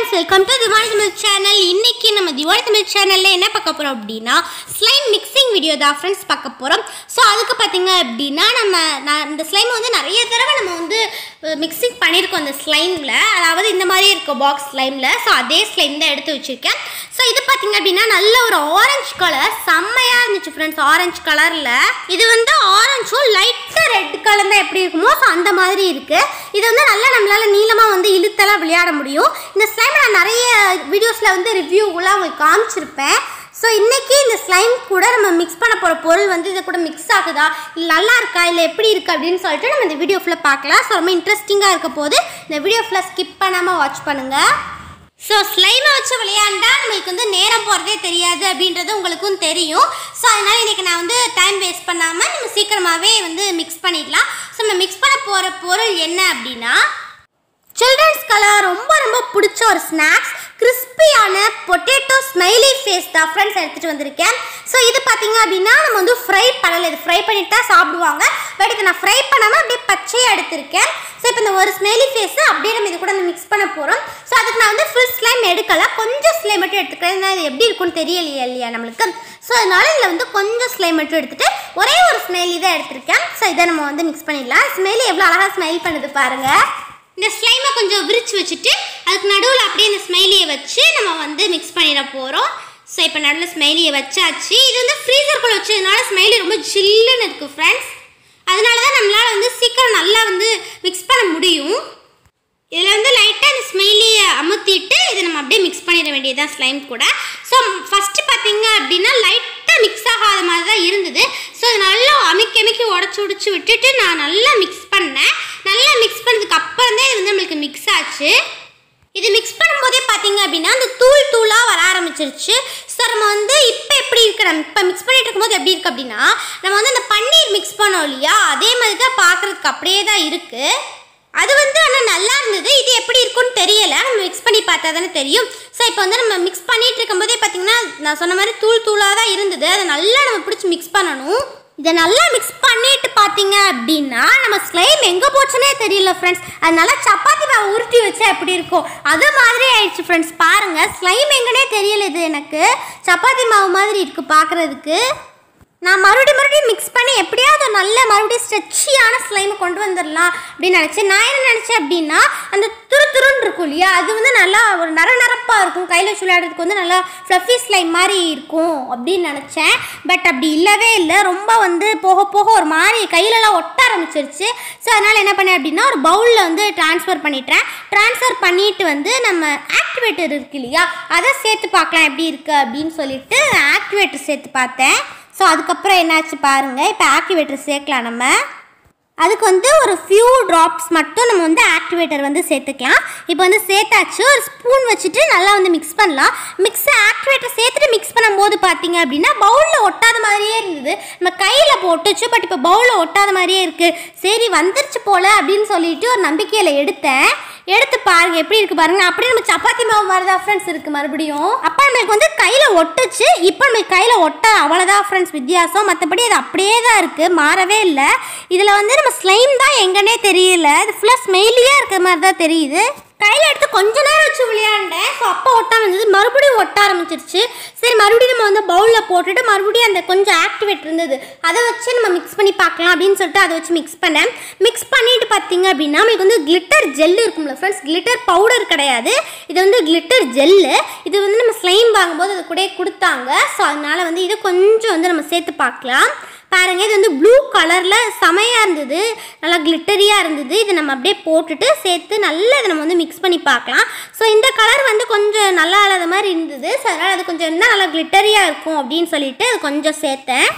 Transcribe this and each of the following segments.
friends welcome to Diwali Tamil channel இன்னைக்கு நம்ம திவாலி தமிழ் சேனலில் என்ன பார்க்க போகிறோம் அப்படின்னா ஸ்லைம் மிக்சிங் வீடியோ தான் ஃப்ரெண்ட்ஸ் பார்க்க போகிறோம் ஸோ அதுக்கு பார்த்தீங்க அப்படின்னா நம்ம நான் இந்த ஸ்லைம் வந்து நிறைய தடவை நம்ம வந்து மிக்சிங் பண்ணியிருக்கோம் அந்த ஸ்லைமில் அதாவது இந்த மாதிரி இருக்கும் பாக்ஸ் ஸ்லைமில் ஸோ அதே ஸ்லைம் தான் எடுத்து வச்சுருக்கேன் ஸோ இது பார்த்தீங்க அப்படின்னா நல்ல ஒரு ஆரஞ்சு கலர் செம்மையாக இருந்துச்சு ஃப்ரெண்ட்ஸ் ஆரஞ்சு கலரில் இது வந்து ஆரஞ்சும் லைட்டாக ரெட் கலர் தான் எப்படி இருக்குமோ ஸோ அந்த மாதிரி இருக்குது இது வந்து நல்லா நம்மளால் நீளமாக வந்து இழுத்தெல்லாம் விளையாட முடியும் இந்த ஸ்லைம் நான் நிறைய வீடியோஸில் வந்து ரிவ்யூலாம் உங்களுக்கு காமிச்சிருப்பேன் ஸோ இன்றைக்கி இந்த ஸ்லைம் கூட நம்ம மிக்ஸ் பண்ண போகிற பொருள் வந்து இது கூட மிக்ஸ் ஆகுதா இல்லை நல்லா இருக்கா இல்லை எப்படி இருக்குது அப்படின்னு சொல்லிட்டு நம்ம இந்த வீடியோ ஃபுல்லாக பார்க்கலாம் ஸோ ரொம்ப இன்ட்ரெஸ்டிங்காக இருக்க போது இந்த வீடியோ ஃபுல்லாக ஸ்கிப் பண்ணாமல் வாட்ச் பண்ணுங்கள் ஸோ ஸ்லைமை வச்சு விளையாண்டா நம்மளுக்கு வந்து நேரம் போகிறதே தெரியாது அப்படின்றது உங்களுக்கும் தெரியும் ஸோ அதனால் இன்றைக்கி நான் வந்து டைம் வேஸ்ட் பண்ணாமல் நம்ம சீக்கிரமாகவே வந்து மிக்ஸ் பண்ணிடலாம் ஸோ நம்ம மிக்ஸ் பண்ண போகிற பொருள் என்ன அப்படின்னா சில்ட்ரன்ஸ்க்கெல்லாம் ரொம்ப ரொம்ப பிடிச்ச ஒரு ஸ்நாக்ஸ் கிறிஸ்பியான பொட்டேட்டோ ஸ்மைலி ஃபேஸ் தான் ஃப்ரெண்ட்ஸ் எடுத்துகிட்டு வந்திருக்கேன் ஸோ இது பார்த்தீங்க அப்படின்னா நம்ம வந்து ஃப்ரை பண்ணலை இது ஃப்ரை பண்ணிட்டு தான் சாப்பிடுவாங்க பட் இதை நான் ஃப்ரை பண்ணாமல் அப்படியே பச்சையாக எடுத்திருக்கேன் ஸோ இப்போ இந்த ஒரு ஸ்மைலி ஃபேஸை அப்படியே நம்ம இது கூட வந்து மிக்ஸ் பண்ண போகிறோம் ஸோ அதுக்கு நான் வந்து ஃபுல் ஸ்லைம் எடுக்கல கொஞ்சம் ஸ்லைம் மட்டும் எடுத்துக்கிறேன் ஏன்னா இது எப்படி இருக்கும்னு தெரியலையா இல்லையா நம்மளுக்கு ஸோ அதனால இதில் வந்து கொஞ்சம் ஸ்லைம் மட்டும் எடுத்துட்டு ஒரே ஒரு ஸ்மைலி தான் எடுத்திருக்கேன் ஸோ இதை நம்ம வந்து மிக்ஸ் பண்ணிடலாம் ஸ்மைலி எவ்வளோ அழகாக ஸ்மைல் பண்ணுது பாருங்கள் இந்த ஸ்லைமை கொஞ்சம் விரிச்சு வச்சுட்டு அதுக்கு நடுவில் அப்படியே இந்த ஸ்மைலியை வச்சு நம்ம வந்து மிக்ஸ் பண்ணிட போகிறோம் ஸோ இப்போ நடுவில் ஸ்மைலியை வச்சாச்சு இது வந்து ஃப்ரீசருக்குள்ளே வச்சதுனால ஸ்மைலி ரொம்ப ஜில்லுன்னு இருக்குது ஃப்ரெண்ட்ஸ் அதனால தான் நம்மளால் வந்து சீக்கிரம் நல்லா வந்து மிக்ஸ் பண்ண முடியும் இதில் வந்து லைட்டாக இந்த ஸ்மைலியை அமுத்திட்டு இதை நம்ம அப்படியே மிக்ஸ் பண்ணிட வேண்டியதுதான் ஸ்லைம் கூட ஸோ ஃபஸ்ட்டு பார்த்தீங்க அப்படின்னா லைட்டாக மிக்ஸ் ஆகாத மாதிரி தான் இருந்தது ஸோ அது நல்லா அமுக்கி அமுக்கி உடச்சி உடச்சி விட்டுட்டு நான் நல்லா மிக்ஸ் பண்ணேன் நல்லா மிக்ஸ் பண்ணதுக்கு அப்புறம் தான் இது வந்து நம்மளுக்கு மிக்ஸ் ஆச்சு இது மிக்ஸ் பண்ணும்போதே பார்த்தீங்க அப்படின்னா அந்த தூள் தூளாக வர ஆரம்பிச்சிருச்சு ஸோ நம்ம வந்து இப்போ எப்படி இருக்கு நம்ம இப்போ மிக்ஸ் பண்ணிட்டு இருக்கும்போது எப்படி இருக்குது அப்படின்னா நம்ம வந்து அந்த பன்னீர் மிக்ஸ் பண்ணோம் இல்லையா அதே மாதிரி தான் பார்க்குறதுக்கு அப்படியே தான் இருக்குது அது வந்து ஆனால் நல்லா இருந்தது இது எப்படி இருக்கும்னு தெரியல நம்ம மிக்ஸ் பண்ணி பார்த்தா தானே தெரியும் ஸோ இப்போ வந்து நம்ம மிக்ஸ் பண்ணிட்டு இருக்கும்போதே பார்த்தீங்கன்னா நான் சொன்ன மாதிரி தூள் தூளாக தான் இருந்தது அதை நல்லா நம்ம பிடிச்சி மிக்ஸ் பண்ணணும் இதை நல்லா மிக்ஸ் பண்ணிட்டு பார்த்தீங்க அப்படின்னா நம்ம ஸ்லைம் எங்கே போச்சுன்னே தெரியல ஃப்ரெண்ட்ஸ் அதனால சப்பாத்தி மாவு உருட்டி வச்சா எப்படி இருக்கும் அது மாதிரி ஆயிடுச்சு ஃப்ரெண்ட்ஸ் பாருங்கள் ஸ்லைம் எங்கன்னே தெரியல இது எனக்கு சப்பாத்தி மாவு மாதிரி இருக்குது பார்க்குறதுக்கு நான் மறுபடியும் மறுபடியும் மிக்ஸ் பண்ணி எப்படியாவது ஒரு நல்ல மறுபடியும் ஸ்ட்ரெச்சியான ஸ்லைமை கொண்டு வந்துடலாம் அப்படின்னு நினச்சேன் நான் என்ன நினச்சேன் அப்படின்னா அந்த துரு துருன்னு இருக்கும் இல்லையா அது வந்து நல்லா ஒரு நர நரப்பாக இருக்கும் கையில் வச்சு விளையாடுறதுக்கு வந்து நல்லா ஃப்ளஃபி ஸ்லைம் மாதிரி இருக்கும் அப்படின்னு நினச்சேன் பட் அப்படி இல்லவே இல்லை ரொம்ப வந்து போக போக ஒரு மாதிரி கையிலலாம் ஒட்ட ஆரம்பிச்சிருச்சு ஸோ அதனால் என்ன பண்ணேன் அப்படின்னா ஒரு பவுலில் வந்து ட்ரான்ஸ்ஃபர் பண்ணிட்டேன் ட்ரான்ஸ்ஃபர் பண்ணிட்டு வந்து நம்ம ஆக்டிவேட்டர் இருக்கு இல்லையா அதை சேர்த்து பார்க்கலாம் எப்படி இருக்குது அப்படின்னு சொல்லிட்டு ஆக்டிவேட்டர் சேர்த்து பார்த்தேன் ஸோ அதுக்கப்புறம் என்னாச்சு பாருங்கள் இப்போ ஆக்டிவேட்டர் சேர்க்கலாம் நம்ம அதுக்கு வந்து ஒரு ஃபியூ ட்ராப்ஸ் மட்டும் நம்ம வந்து ஆக்டிவேட்டர் வந்து சேர்த்துக்கலாம் இப்போ வந்து சேர்த்தாச்சு ஒரு ஸ்பூன் வச்சுட்டு நல்லா வந்து மிக்ஸ் பண்ணலாம் மிக்ஸ் ஆக்டிவேட்டர் சேர்த்துட்டு மிக்ஸ் பண்ணும்போது பார்த்தீங்க அப்படின்னா பவுலில் ஒட்டாத மாதிரியே இருந்தது நம்ம கையில் போட்டுச்சு பட் இப்போ பவுலில் ஒட்டாத மாதிரியே இருக்குது சரி வந்துருச்சு போல் அப்படின்னு சொல்லிட்டு ஒரு நம்பிக்கையில் எடுத்தேன் எடுத்து பாருங்க எப்படி இருக்கு பாருங்க அப்படியே நம்ம சப்பாத்தி மாவு மாதிரி தான் ஃப்ரெண்ட்ஸ் இருக்கு மறுபடியும் அப்போ நம்மளுக்கு வந்து கையில் ஒட்டுச்சு இப்போ நம்மளுக்கு கையில் ஒட்ட அவ்வளோதான் ஃப்ரெண்ட்ஸ் வித்தியாசம் மற்றபடி அது அப்படியே தான் இருக்கு மாறவே இல்லை இதில் வந்து நம்ம ஸ்லைம் தான் எங்கன்னே தெரியல இது ஃபுல்லாக ஸ்மெயிலியாக இருக்கிற மாதிரி தான் தெரியுது கையில் எடுத்து கொஞ்ச நேரம் வச்சு விளையாண்டேன் ஸோ அப்போ ஒட்டாம இருந்தது மறுபடியும் ஒட்ட ஆரம்பிச்சிருச்சு சரி மறுபடியும் நம்ம வந்து பவுலில் போட்டுட்டு மறுபடியும் அந்த கொஞ்சம் ஆக்டிவேட் இருந்தது அதை வச்சு நம்ம மிக்ஸ் பண்ணி பார்க்கலாம் அப்படின்னு சொல்லிட்டு அதை வச்சு மிக்ஸ் பண்ணேன் மிக்ஸ் பண்ணிட்டு பார்த்தீங்க அப்படின்னா நமக்கு வந்து கிளிட்டர் ஜெல் இருக்கும்ல ஃப்ரெண்ட்ஸ் கிளிட்டர் பவுடர் கிடையாது இது வந்து கிளிட்டர் ஜெல்லு இது வந்து நம்ம ஸ்லைம் வாங்கும்போது அது கூட கொடுத்தாங்க ஸோ அதனால வந்து இது கொஞ்சம் வந்து நம்ம சேர்த்து பார்க்கலாம் பாருங்கள் இது வந்து ப்ளூ கலரில் செமையாக இருந்தது நல்லா கிளிட்டரியாக இருந்தது இதை நம்ம அப்படியே போட்டுட்டு சேர்த்து நல்லா இதை நம்ம வந்து மிக்ஸ் பண்ணி பார்க்கலாம் ஸோ இந்த கலர் வந்து கொஞ்சம் நல்லா இல்லாத மாதிரி இருந்தது ஸோ அதனால் அது கொஞ்சம் என்ன நல்லா கிளிட்டரியாக இருக்கும் அப்படின்னு சொல்லிட்டு அது கொஞ்சம் சேர்த்தேன்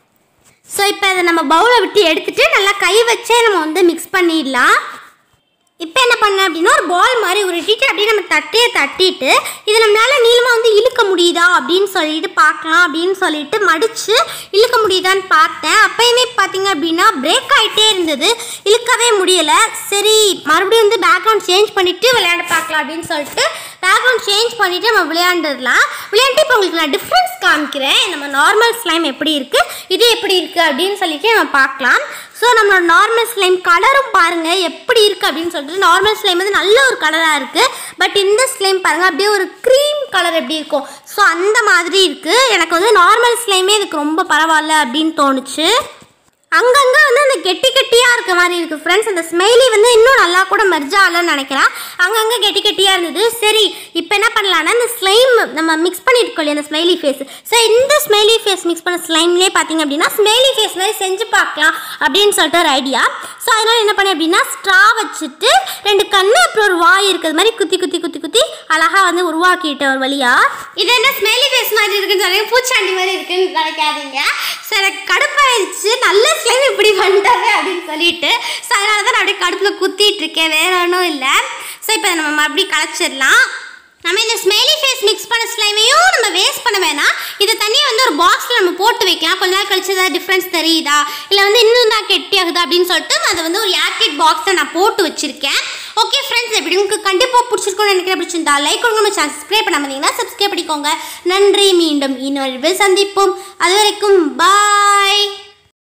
ஸோ இப்போ அதை நம்ம பவுலை விட்டு எடுத்துட்டு நல்லா கை வச்சே நம்ம வந்து மிக்ஸ் பண்ணிடலாம் இப்போ என்ன பண்ணேன் அப்படின்னா ஒரு பால் மாதிரி உருட்டிட்டு அப்படியே நம்ம தட்டையை தட்டிட்டு இதை நம்மளால நீளமாக வந்து இழுக்க முடியுதா அப்படின்னு சொல்லிட்டு பார்க்கலாம் அப்படின்னு சொல்லிட்டு மடித்து இழுக்க முடியுதான்னு பார்த்தேன் அப்பயுமே பார்த்தீங்க அப்படின்னா பிரேக் ஆகிட்டே இருந்தது இழுக்கவே முடியலை சரி மறுபடியும் வந்து பேக்ரவுண்ட் சேஞ்ச் பண்ணிவிட்டு விளையாட பார்க்கலாம் அப்படின்னு சொல்லிட்டு பேக்ரவுண்ட் சேஞ்ச் பண்ணிவிட்டு நம்ம விளையாண்டுடலாம் விளையாண்டு இப்போ உங்களுக்கு நான் டிஃப்ரென்ஸ் காமிக்கிறேன் நம்ம நார்மல் ஸ்லைம் எப்படி இருக்குது இது எப்படி இருக்குது அப்படின்னு சொல்லிட்டு நம்ம பார்க்கலாம் ஸோ நம்மளோட நார்மல் ஸ்லைம் கலரும் பாருங்கள் எப்படி இருக்குது அப்படின்னு சொல்லிட்டு நார்மல் ஸ்லைம் வந்து நல்ல ஒரு கலராக இருக்குது பட் இந்த ஸ்லைம் பாருங்கள் அப்படியே ஒரு க்ரீம் கலர் எப்படி இருக்கும் ஸோ அந்த மாதிரி இருக்குது எனக்கு வந்து நார்மல் ஸ்லைமே இதுக்கு ரொம்ப பரவாயில்ல அப்படின்னு தோணுச்சு அங்கங்கே வந்து அந்த கெட்டி கெட்டியாக இருக்க மாதிரி இருக்குது ஃப்ரெண்ட்ஸ் அந்த ஸ்மைலி வந்து இன்னும் நல்லா கூட மெர்ஜ் ஆகலன்னு நினைக்கிறேன் அங்கங்கே கெட்டி கெட்டியாக இருந்தது சரி இப்போ என்ன பண்ணலான்னா இந்த ஸ்லைம் நம்ம மிக்ஸ் பண்ணியிருக்கோம் இல்லையா அந்த ஸ்மைலி ஃபேஸ் ஸோ இந்த ஸ்மைலி ஃபேஸ் மிக்ஸ் பண்ண ஸ்லைம்லேயே பார்த்தீங்க அப்படின்னா ஸ்மைலி ஃபேஸ் மாதிரி செஞ்சு பார்க்கலாம் அப்படின்னு சொல்லிட்டு ஒரு ஐடியா ஸோ அதனால் என்ன பண்ணேன் அப்படின்னா ஸ்ட்ரா வச்சுட்டு ரெண்டு கண்ணு அப்புறம் ஒரு வாய் இருக்கிறது மாதிரி குத்தி குத்தி குத்தி குத்தி அழகாக வந்து உருவாக்கிட்டேன் ஒரு வழியா இது என்ன ஸ்மைலி ஃபேஸ் மாதிரி இருக்குன்னு சொல்லி பூச்சாண்டி மாதிரி இருக்குன்னு நினைக்காதீங்க ஸோ எனக்கு கடுப்பாயிருச்சு நல்ல ஸ்லைம் இப்படி பண்ணிட்டாரு அப்படின்னு சொல்லிட்டு ஸோ அதனால தான் நான் அப்படியே கடுப்பில் குத்திட்டு இருக்கேன் வேற ஒன்றும் இல்லை ஸோ இப்போ நம்ம மறுபடியும் கலைச்சிடலாம் நம்ம இந்த ஸ்மைலி ஃபேஸ் மிக்ஸ் பண்ண ஸ்லைமையும் நம்ம வேஸ்ட் பண்ண வேணாம் இதை தனியாக வந்து ஒரு பாக்ஸில் நம்ம போட்டு வைக்கலாம் கொஞ்ச நாள் கழிச்சு ஏதாவது டிஃப்ரென்ஸ் தெரியுதா இல்லை வந்து இன்னும் தான் கெட்டி ஆகுதா அப்படின்னு சொல்லிட்டு அதை வந்து ஒரு ஏர்டெட் பாக்ஸில் நான் போட்டு வச்சிருக்கேன் ஓகே ஃப்ரெண்ட்ஸ் எப்படி உங்களுக்கு கண்டிப்பாக பிடிச்சிருக்கும்னு நினைக்கிறேன் பிடிச்சிருந்தா லைக் கொடுங்க நம்ம சேனல் சப்ஸ்கிரைப் பண்ண வந்தீங்கன்னா சப்ஸ்கிரைப் பண்ணிக்கோங்க நன்றி மீண்டும் இன்னொரு சந்திப்போம் அது வரைக்கும் பாய்